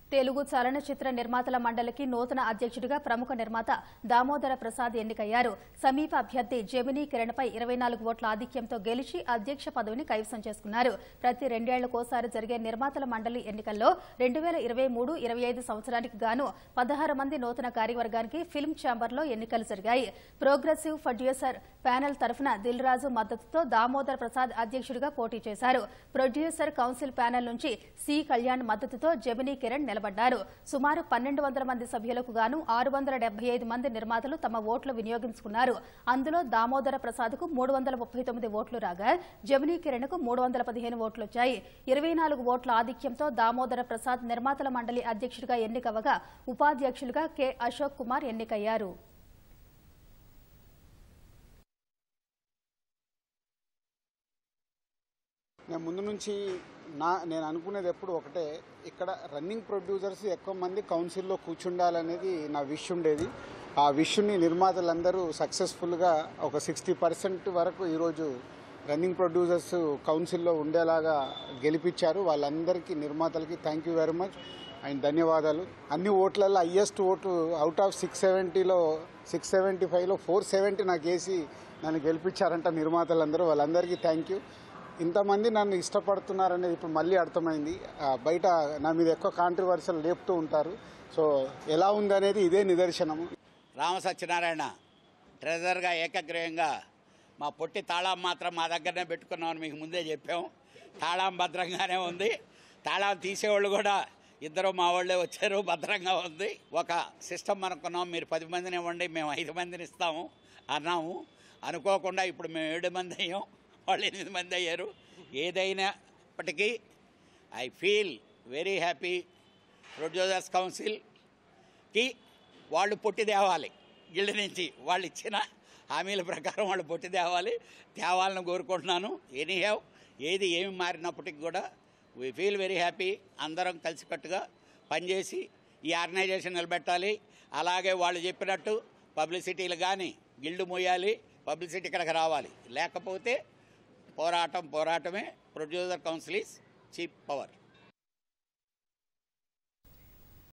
తెలుగు చలనచిత్ర నిర్మాతల మండలికి నూతన అధ్యక్షుడిగా ప్రముఖ నిర్మాత దామోదర ప్రసాద్ ఎన్నికయ్యారు సమీప అభ్యర్థి జెమినీ కిరణ్పై ఇరవై నాలుగు ఓట్ల ఆధిక్యంతో గెలిచి అధ్యక్ష పదవిని కైవసం చేసుకున్నారు ప్రతి రెండేళ్లకోసారి జరిగే నిర్మాతల మండలి ఎన్నికల్లో రెండు వేల ఇరవై మూడు ఇరవై ఐదు సంవత్సరానికి గాను పదహారు మంది నూతన కార్యవర్గానికి ఫిల్మ్ ఛాంబర్లో ఎన్నికలు జరిగాయి ప్రోగ్రెసివ్ ప్రొడ్యూసర్ ప్యానెల్ తరఫున దిల్ రాజు మద్దతుతో దామోదర్ ప్రసాద్ అధ్యక్షుడిగా పోటీ చేశారు ప్రొడ్యూసర్ కౌన్సిల్ ప్యానెల్ నుంచి సి కళ్యాణ్ మద్దతుతో జెమినీ కిరణ్ నిలబడ్డారు సుమారు పన్నెండు వందల మంది సభ్యులకు గాను ఆరు వందల డెబ్బై ఐదు మంది నిర్మాతలు తమ ఓట్లు వినియోగించుకున్నారు అందులో దామోదర ప్రసాద్కు మూడు వందల ముప్పై తొమ్మిది ఓట్లు రాగా జమినీ కిరణ్కు మూడు వందల పదిహేను ఓట్లు వచ్చాయి ఇరవై నాలుగు ఓట్ల ఆధిక్యంతో దామోదర ప్రసాద్ నిర్మాతల మండలి అధ్యక్షుడిగా ఎన్నికవగా ఉపాధ్యక్షులుగా కె అశోక్ కుమార్ ఎన్నికయ్యారు నేను ముందు నుంచి నా నేను అనుకునేది ఎప్పుడు ఒకటే ఇక్కడ రన్నింగ్ ప్రొడ్యూసర్స్ ఎక్కువ మంది కౌన్సిల్లో కూర్చుండాలనేది నా విష్ ఉండేది ఆ విష్ని నిర్మాతలందరూ సక్సెస్ఫుల్గా ఒక సిక్స్టీ పర్సెంట్ వరకు ఈరోజు రన్నింగ్ ప్రొడ్యూసర్స్ కౌన్సిల్లో ఉండేలాగా గెలిపించారు వాళ్ళందరికీ నిర్మాతలకి thank you very much and ధన్యవాదాలు అన్ని ఓట్లలో హయ్యెస్ట్ ఓటు అవుట్ ఆఫ్ సిక్స్ సెవెంటీలో సిక్స్ సెవెంటీ ఫైవ్లో ఫోర్ సెవెంటీ నాకు వేసి నన్ను గెలిపించారంట నిర్మాతలందరూ వాళ్ళందరికీ థ్యాంక్ యూ ఇంతమంది నన్ను ఇష్టపడుతున్నారనేది ఇప్పుడు మళ్ళీ అర్థమైంది ఆ, బయట నా మీద ఎక్కువ కాంట్రవర్సల్ లేపుతూ ఉంటారు సో ఎలా ఉందనేది ఇదే నిదర్శనము రామ సత్యనారాయణ ట్రెజర్గా ఏకగ్రీవంగా మా పొట్టి తాళం మాత్రం మా దగ్గరనే పెట్టుకున్నామని మీకు ముందే చెప్పాం తాళం భద్రంగానే ఉంది తాళం తీసేవాళ్ళు కూడా ఇద్దరు మా వాళ్ళే వచ్చారు భద్రంగా ఉంది ఒక సిస్టమ్ అనుకున్నాం మీరు పది మందిని ఇవ్వండి మేము ఐదు మందిని ఇస్తాము అన్నాము అనుకోకుండా ఇప్పుడు మేము ఏడు మంది అయ్యాం వాళ్ళు ఎనిమిది మంది అయ్యారు ఏదైనప్పటికీ I feel very happy producers కౌన్సిల్కి వాళ్ళు పొట్టి తేవాలి గిల్డ్ నుంచి వాళ్ళు ఇచ్చిన హామీల ప్రకారం వాళ్ళు పొట్టి తేవాలి తేవాలని కోరుకుంటున్నాను ఎనీ హ్యావ్ ఏది ఏమి మారినప్పటికి కూడా వీ ఫీల్ వెరీ హ్యాపీ అందరం కలిసికట్టుగా పనిచేసి ఈ ఆర్గనైజేషన్ నిలబెట్టాలి అలాగే వాళ్ళు చెప్పినట్టు పబ్లిసిటీలు కానీ గిల్డ్ మోయాలి పబ్లిసిటీ ఇక్కడికి రావాలి లేకపోతే పోరాటం పోరాటమే producer council is cheap power